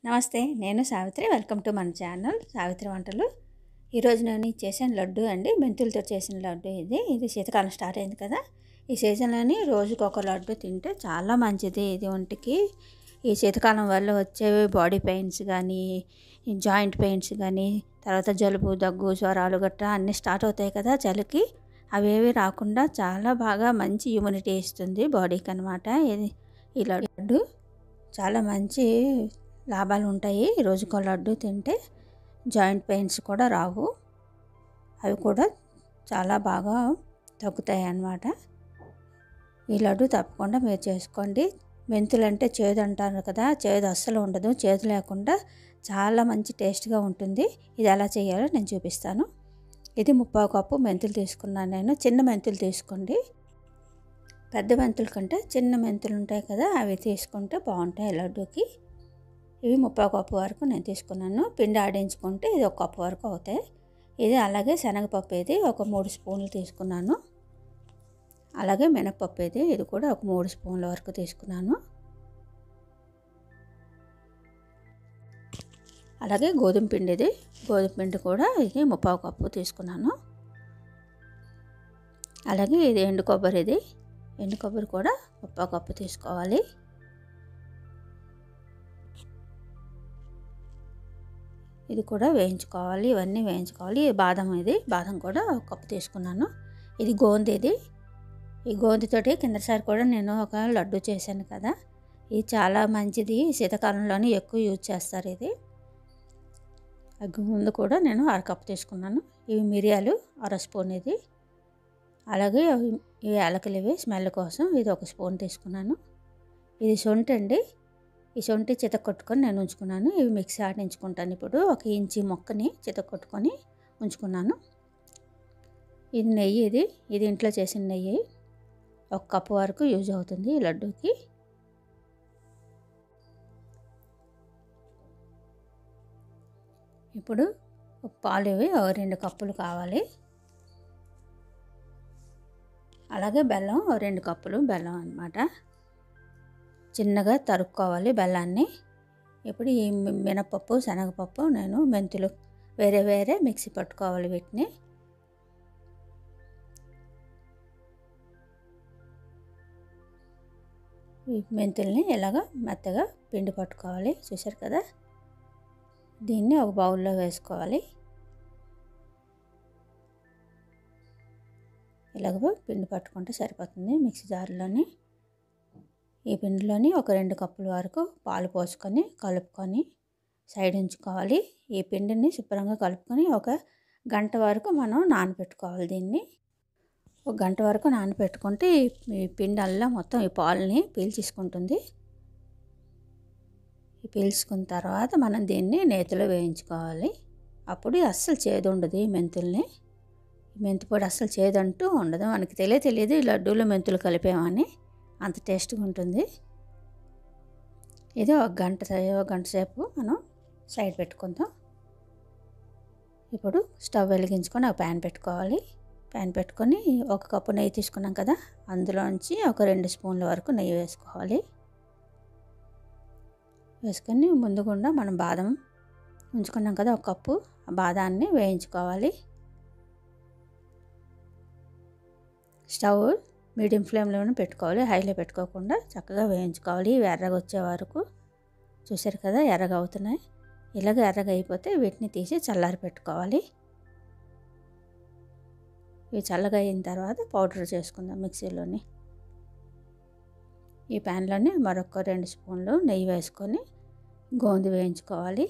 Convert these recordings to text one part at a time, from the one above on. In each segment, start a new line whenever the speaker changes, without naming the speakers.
నమస్తే నేను Savitri welcome to మన ఛానల్ సావిత్రి వంటలు ఈరోజు నేను చేసిన లడ్డు అండి మెంతులతో చేసిన లడ్డు ఇది ఇది శీతకాలం స్టార్ట్ అయింది కదా ఈ సీజన్లోని రోజుకి ఒక లడ్డు తింటే చాలా మంచిది ఇది ఒంటికి ఈ శీతకాలం వల్ల వచ్చే బాడీ పెయిన్స్ కానీ జాయింట్ పెయిన్స్ కానీ తర్వాత జలుబు దగ్గు జ్వరాలు గట్రా అన్నీ స్టార్ట్ అవుతాయి కదా చలికి అవేవి రాకుండా చాలా బాగా మంచి ఇమ్యూనిటీ ఇస్తుంది బాడీకి అనమాట ఇది ఈ లడ్డు చాలా మంచి లాభాలు ఉంటాయి రోజుకో లడ్డు తింటే జాయింట్ పెయిన్స్ కూడా రావు అవి కూడా చాలా బాగా తగ్గుతాయి అన్నమాట ఈ లడ్డు తప్పకుండా మీరు చేసుకోండి మెంతులు అంటే చేదు అంటారు కదా చేదు అస్సలు ఉండదు చేదు లేకుండా చాలా మంచి టేస్ట్గా ఉంటుంది ఇది ఎలా చేయాలో నేను చూపిస్తాను ఇది ముప్పావు కప్పు మెంతులు తీసుకున్నాను నేను చిన్న మెంతులు తీసుకోండి పెద్ద మెంతుల కంటే చిన్న మెంతులు ఉంటాయి కదా అవి తీసుకుంటే బాగుంటాయి లడ్డూకి ఇవి ముప్పై కప్పు వరకు నేను తీసుకున్నాను పిండి ఆడించుకుంటే ఇది ఒక కప్పు వరకు అవుతాయి ఇది అలాగే శనగపప్పు ఇది ఒక మూడు స్పూన్లు తీసుకున్నాను అలాగే మినపప్పు ఇది ఇది కూడా ఒక మూడు స్పూన్ల వరకు తీసుకున్నాను అలాగే గోధుమ పిండి ఇది గోధుమ పిండి కూడా ఇది ముప్పావు కప్పు తీసుకున్నాను అలాగే ఇది ఎండు కొబ్బరి ఇది ఎండు కొబ్బరి కూడా ముప్పావు కప్పు తీసుకోవాలి ఇది కూడా వేయించుకోవాలి ఇవన్నీ వేయించుకోవాలి బాదం ఇది బాదం కూడా ఒక కప్పు తీసుకున్నాను ఇది గోంది ఇది ఈ గోందితోటి కిందసారి కూడా నేను ఒక లడ్డు చేశాను కదా ఇది చాలా మంచిది శీతాకాలంలోనే ఎక్కువ యూజ్ చేస్తారు ఇది ముందు కూడా నేను అరకప్పు తీసుకున్నాను ఇవి మిరియాలు అర స్పూన్ ఇది అలాగే ఇవి యాలకులు ఇవి స్మెల్ కోసం ఇది ఒక స్పూన్ తీసుకున్నాను ఇది సొంటి అండి ఈ సొంటి చితకొట్టుకొని నేను ఉంచుకున్నాను ఇవి మిక్సీ ఆడించుకుంటాను ఇప్పుడు ఒక ఇంచి మొక్కని చితకొట్టుకొని ఉంచుకున్నాను ఇది నెయ్యి ఇది ఇది ఇంట్లో చేసిన నెయ్యి ఒక కప్పు వరకు యూజ్ అవుతుంది ఈ లడ్డూకి ఇప్పుడు పాలు ఇవి రెండు కప్పులు కావాలి అలాగే బెల్లం రెండు కప్పులు బెల్లం అనమాట చిన్నగా తరుక్కోవాలి బెల్లాన్ని ఇప్పుడు ఈ మినపప్పు శనగపప్పు నేను మెంతులు వేరే వేరే మిక్సీ పట్టుకోవాలి వీటిని ఈ మెంతుల్ని ఇలాగ మెత్తగా పిండి పట్టుకోవాలి చూసారు కదా దీన్ని ఒక బౌల్లో వేసుకోవాలి ఇలాగ పిండి పట్టుకుంటే సరిపోతుంది మిక్సీ జార్లోని ఈ పిండిలోని ఒక రెండు కప్పుల వరకు పాలు పోసుకొని కలుపుకొని సైడ్ ఉంచుకోవాలి ఈ పిండిని శుభ్రంగా కలుపుకొని ఒక గంట వరకు మనం నానబెట్టుకోవాలి దీన్ని ఒక గంట వరకు నానబెట్టుకుంటే ఈ పిండి అల్లా మొత్తం ఈ పాలని పీల్చేసుకుంటుంది పీల్చుకున్న తర్వాత మనం దీన్ని నేతిలో వేయించుకోవాలి అప్పుడు అస్సలు చేదు ఉండదు ఈ మెంతుల్ని మెంతిపొడి అస్సలు చేదంటూ ఉండదు మనకి తెలియ తెలియదు ఈ లడ్డూలో మెంతులు కలిపామని అంత టేస్ట్గా ఉంటుంది ఇది ఒక గంట ఒక గంట సేపు మనం సైడ్ పెట్టుకుందాం ఇప్పుడు స్టవ్ వెలిగించుకొని ఒక ప్యాన్ పెట్టుకోవాలి ప్యాన్ పెట్టుకొని ఒక కప్పు నెయ్యి తీసుకున్నాం కదా అందులోంచి ఒక రెండు స్పూన్ల వరకు నెయ్యి వేసుకోవాలి వేసుకొని ముందుగుండా మనం బాదం ఉంచుకున్నాం కదా ఒక కప్పు ఆ బాదాన్ని వేయించుకోవాలి స్టవ్ మీడియం ఫ్లేమ్లోనే పెట్టుకోవాలి హైలో పెట్టుకోకుండా చక్కగా వేయించుకోవాలి ఇవి ఎర్రగా వచ్చే వరకు చూసారు కదా ఎర్రగా అవుతున్నాయి ఇలాగ ఎర్రగా అయిపోతే వీటిని తీసి చల్లారి పెట్టుకోవాలి ఇవి చల్లగా అయిన తర్వాత పౌడర్ చేసుకుందాం మిక్సీలోని ఈ ప్యాన్లోని మరొక రెండు స్పూన్లు నెయ్యి వేసుకొని గోంది వేయించుకోవాలి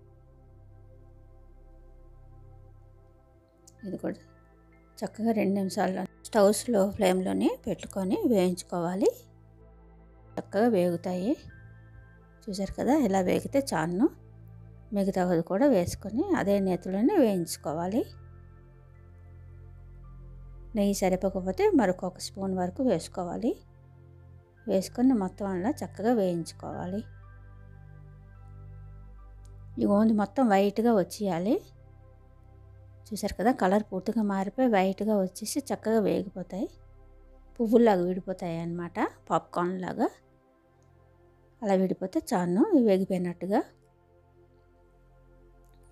ఇది కూడా చక్కగా రెండు నిమిషాల్లో స్టవ్ స్లో ఫ్లేమ్లోనే పెట్టుకొని వేయించుకోవాలి చక్కగా వేగుతాయి చూసారు కదా ఇలా వేగితే చాను మిగతాది కూడా వేసుకొని అదే నేతిలోనే వేయించుకోవాలి నెయ్యి సరిపోకపోతే మరొక స్పూన్ వరకు వేసుకోవాలి వేసుకొని మొత్తం అలా చక్కగా వేయించుకోవాలి ఈ ఓంది మొత్తం వైట్గా వచ్చేయాలి చూసారు కదా కలర్ పూర్తిగా మారిపోయి వైట్గా వచ్చేసి చక్కగా వేగిపోతాయి పువ్వుల్లాగా విడిపోతాయి అన్నమాట పాప్కార్న్ లాగా అలా విడిపోతే చాను ఇవి వేగిపోయినట్టుగా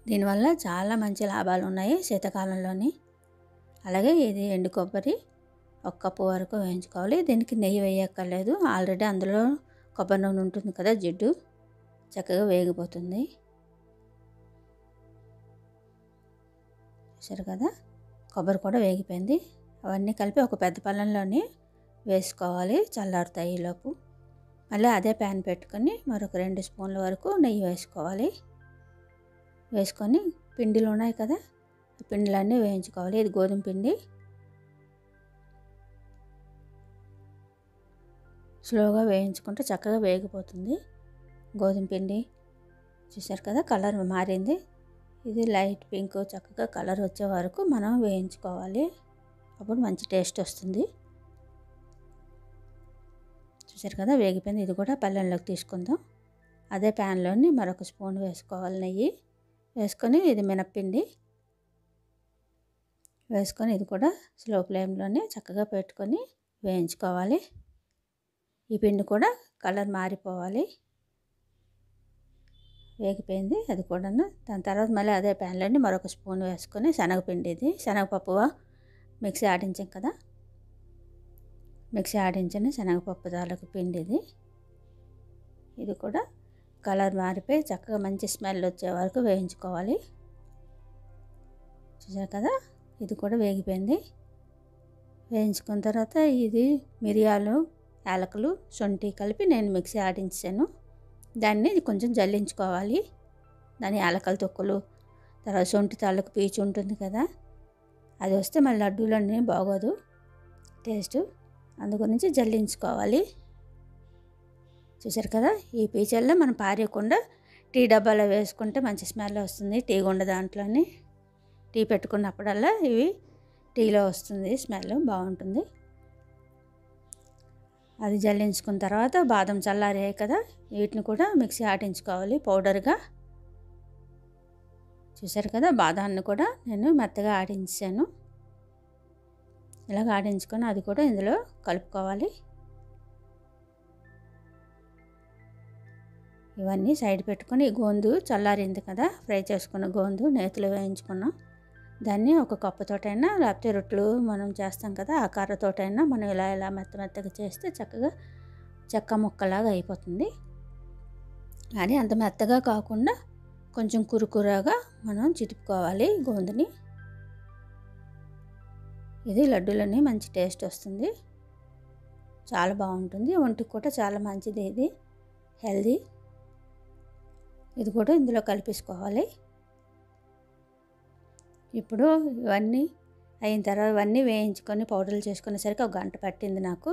దీనివల్ల చాలా మంచి లాభాలు ఉన్నాయి శీతాకాలంలోని అలాగే ఇది ఎండు కొబ్బరి ఒక కప్పు వరకు వేయించుకోవాలి దీనికి నెయ్యి వేయక్కర్లేదు ఆల్రెడీ అందులో కొబ్బరి నూనె ఉంటుంది కదా జిడ్డు చక్కగా వేగిపోతుంది చూసారు కదా కొబ్బరి కూడా వేగిపోయింది అవన్నీ కలిపి ఒక పెద్ద పళ్ళంలోని వేసుకోవాలి చల్లారుతాయి ఈలోపు మళ్ళీ అదే ప్యాన్ పెట్టుకొని మరొక రెండు స్పూన్ల వరకు నెయ్యి వేసుకోవాలి వేసుకొని పిండిలు ఉన్నాయి కదా ఆ పిండిలన్నీ వేయించుకోవాలి ఇది గోధుమ పిండి స్లోగా వేయించుకుంటే చక్కగా వేగిపోతుంది గోధుమ పిండి చూసారు కదా కలర్ మారింది ఇది లైట్ పింక్ చక్కగా కలర్ వచ్చే వరకు మనం వేయించుకోవాలి అప్పుడు మంచి టేస్ట్ వస్తుంది చూసారు కదా వేగిపోయింది ఇది కూడా పల్లెంలోకి తీసుకుందాం అదే ప్యాన్లోని మరొక స్పూన్ వేసుకోవాలి నెయ్యి వేసుకొని ఇది మినప్పిండి వేసుకొని ఇది కూడా స్లో ఫ్లేమ్లోనే చక్కగా పెట్టుకొని వేయించుకోవాలి ఈ పిండి కూడా కలర్ మారిపోవాలి వేగిపోయింది అది కూడా దాని తర్వాత మళ్ళీ అదే ప్యాన్లోని మరొక స్పూన్ వేసుకొని శనగపిండి ఇది శనగపప్పు మిక్సీ ఆడించాం కదా మిక్సీ ఆడించిన శనగపప్పు తాలూకు పిండి ఇది ఇది కూడా కలర్ మారిపోయి చక్కగా మంచి స్మెల్ వచ్చే వరకు వేయించుకోవాలి చూసారు కదా ఇది కూడా వేగిపోయింది వేయించుకున్న తర్వాత ఇది మిరియాలు యాలకులు శొంఠి కలిపి నేను మిక్సీ ఆడించాను దాన్ని కొంచెం జల్లించుకోవాలి దాని యాలకల తొక్కులు తర్వాత శొంఠి తాలూకు పీచు ఉంటుంది కదా అది వస్తే మళ్ళీ లడ్డూలన్నీ బాగోదు టేస్ట్ అందుగురించి జల్లించుకోవాలి చూసారు కదా ఈ పీచల్లో మనం పారేయకుండా టీ డబ్బాలో వేసుకుంటే మంచి స్మెల్ వస్తుంది టీ గుండ దాంట్లోని టీ పెట్టుకున్నప్పుడల్లా ఇవి టీలో వస్తుంది స్మెల్ బాగుంటుంది అది జల్లించుకున్న తర్వాత బాదం చల్లారాయి కదా వీటిని కూడా మిక్సీ ఆడించుకోవాలి పౌడర్గా చూసారు కదా బాదాన్ని కూడా నేను మెత్తగా ఆడించాను ఇలాగ ఆడించుకొని అది కూడా ఇందులో కలుపుకోవాలి ఇవన్నీ సైడ్ పెట్టుకొని గోందు చల్లారింది కదా ఫ్రై చేసుకున్న గోందు నేతిలో వేయించుకున్నాం దాన్ని ఒక కప్పుతోటైనా లేకపోతే రొట్టెలు మనం చేస్తాం కదా ఆ కర్రతోటైనా మనం ఇలా ఇలా మెత్త మెత్తగా చేస్తే చక్కగా చెక్క ముక్కలాగా అయిపోతుంది కానీ అంత మెత్తగా కాకుండా కొంచెం కురుకురగా మనం చితుపుకోవాలి గోందుని ఇది లడ్డూలని మంచి టేస్ట్ వస్తుంది చాలా బాగుంటుంది ఒంటికి కూడా చాలా మంచిది ఇది హెల్దీ ఇది కూడా ఇందులో కలిపేసుకోవాలి ఇప్పుడు ఇవన్నీ అయిన తర్వాత ఇవన్నీ వేయించుకొని పౌడర్లు చేసుకునేసరికి ఒక గంట పట్టింది నాకు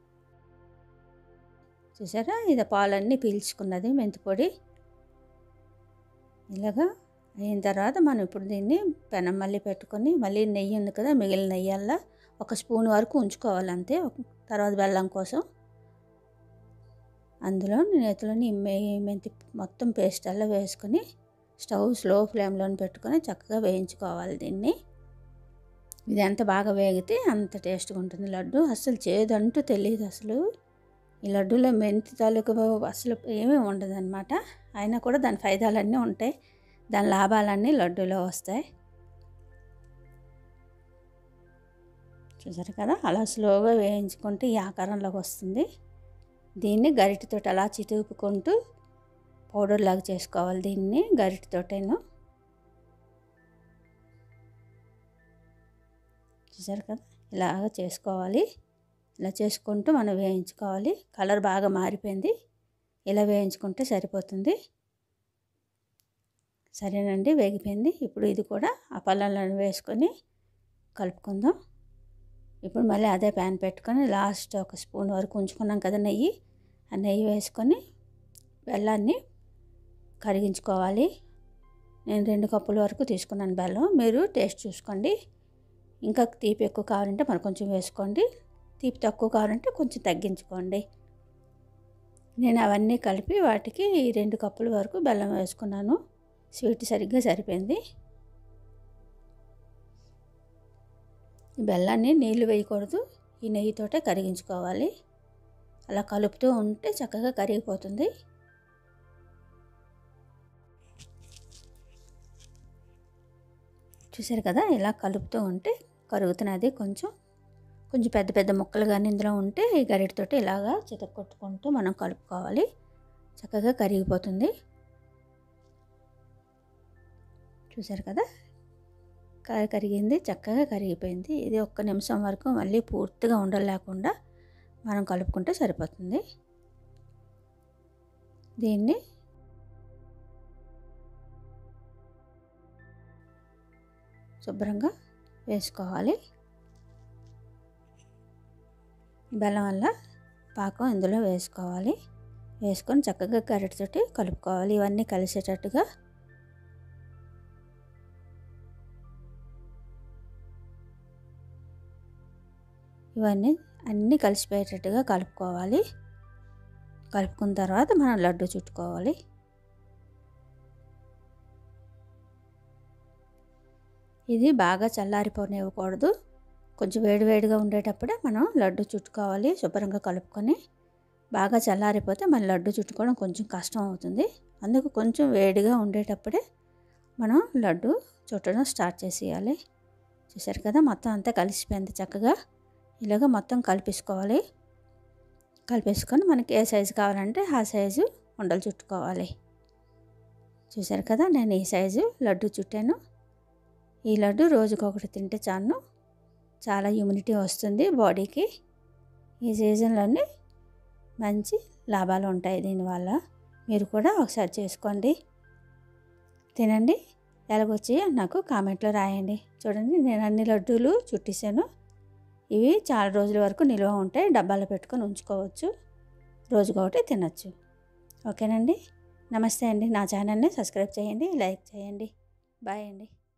చూసారా ఇది పాలన్నీ పీల్చుకున్నది మెంతిపొడి ఇలాగా అయిన తర్వాత మనం ఇప్పుడు దీన్ని పెనం మళ్ళీ పెట్టుకొని మళ్ళీ నెయ్యి ఉంది కదా మిగిలిన నెయ్యల్లా ఒక స్పూన్ వరకు ఉంచుకోవాలి అంతే తర్వాత బెల్లం కోసం అందులో నేతిలోని మెంతి మొత్తం పేస్ట్ అలా వేసుకొని స్టవ్ స్లో ఫ్లేమ్లో పెట్టుకొని చక్కగా వేయించుకోవాలి దీన్ని ఇది ఎంత బాగా వేగితే అంత టేస్ట్గా ఉంటుంది లడ్డు అసలు చేదంటూ తెలియదు అసలు ఈ లడ్డూలో మెంతి తాలూకు అసలు ఏమీ ఉండదు అనమాట అయినా కూడా దాని ఫైదాలన్నీ ఉంటాయి దాని లాభాలన్నీ లడ్డూలో వస్తాయి చూసారు కదా అలా స్లోగా వేయించుకుంటే ఈ ఆకారంలోకి వస్తుంది దీన్ని గరిటెతో అలా చితుపుకుంటూ పౌడర్ లాగా చేసుకోవాలి దీన్ని గరిటెతోటేను చూసారు కదా ఇలాగ చేసుకోవాలి ఇలా చేసుకుంటూ మనం వేయించుకోవాలి కలర్ బాగా మారిపోయింది ఇలా వేయించుకుంటే సరిపోతుంది సరేనండి వేగిపోయింది ఇప్పుడు ఇది కూడా ఆ పళ్ళల్లో వేసుకొని కలుపుకుందాం ఇప్పుడు మళ్ళీ అదే ప్యాన్ పెట్టుకొని లాస్ట్ ఒక స్పూన్ వరకు ఉంచుకున్నాం కదా నెయ్యి ఆ నెయ్యి వేసుకొని బెల్లాన్ని కరిగించుకోవాలి నేను రెండు కప్పుల వరకు తీసుకున్నాను బెల్లం మీరు టేస్ట్ చూసుకోండి ఇంకా తీపి ఎక్కువ కావాలంటే మరి కొంచెం వేసుకోండి తీపి తక్కువ కావాలంటే కొంచెం తగ్గించుకోండి నేను అవన్నీ కలిపి వాటికి రెండు కప్పుల వరకు బెల్లం వేసుకున్నాను స్వీట్ సరిగ్గా సరిపోయింది ఈ బెల్లాన్ని నీళ్ళు వేయకూడదు ఈ నెయ్యితోటే కరిగించుకోవాలి అలా కలుపుతూ ఉంటే చక్కగా కరిగిపోతుంది చూసారు కదా ఇలా కలుపుతూ ఉంటే కరుగుతున్నది కొంచెం కొంచెం పెద్ద పెద్ద ముక్కలు కానీ ఇందులో ఉంటే ఈ గరిటతోటి ఇలాగా చితక్కొట్టుకుంటూ మనం కలుపుకోవాలి చక్కగా కరిగిపోతుంది చూసారు కదా కరిగింది చక్కగా కరిగిపోయింది ఇది ఒక్క నిమిషం వరకు మళ్ళీ పూర్తిగా ఉండలు లేకుండా మనం కలుపుకుంటే సరిపోతుంది దీన్ని శుభ్రంగా వేసుకోవాలి బెల్లం వల్ల పాకం ఇందులో వేసుకోవాలి వేసుకొని చక్కగా గరిటతోటి కలుపుకోవాలి ఇవన్నీ కలిసేటట్టుగా ఇవన్నీ అన్నీ కలిసిపోయేటట్టుగా కలుపుకోవాలి కలుపుకున్న తర్వాత మనం లడ్డు చుట్టుకోవాలి ఇది బాగా చల్లారిపోనివ్వకూడదు కొంచెం వేడివేడిగా ఉండేటప్పుడే మనం లడ్డు చుట్టుకోవాలి శుభ్రంగా కలుపుకొని బాగా చల్లారిపోతే మన లడ్డు చుట్టుకోవడం కొంచెం కష్టం అవుతుంది అందుకు కొంచెం వేడిగా ఉండేటప్పుడే మనం లడ్డు చుట్టడం స్టార్ట్ చేసేయాలి చూసారు కదా మొత్తం అంతా కలిసిపోయింది చక్కగా ఇలాగ మొత్తం కలిపేసుకోవాలి కలిపేసుకొని మనకి ఏ సైజు కావాలంటే ఆ సైజు ఉండలు చుట్టుకోవాలి చూసారు కదా నేను ఈ సైజు లడ్డు చుట్టాను ఈ లడ్డు రోజుకొకటి తింటే చాను చాలా ఇమ్యూనిటీ వస్తుంది బాడీకి ఈ సీజన్లోనే మంచి లాభాలు ఉంటాయి దీనివల్ల మీరు కూడా ఒకసారి చేసుకోండి తినండి ఎలాగొచ్చి నాకు కామెంట్లో రాయండి చూడండి నేను అన్ని లడ్డూలు చుట్టేసాను ఇవి చాలా రోజుల వరకు నిల్వ ఉంటాయి డబ్బాలో పెట్టుకొని ఉంచుకోవచ్చు రోజుకొకటి తినచ్చు ఓకేనండి నమస్తే అండి నా ఛానల్ని సబ్స్క్రైబ్ చేయండి లైక్ చేయండి బాయ్ అండి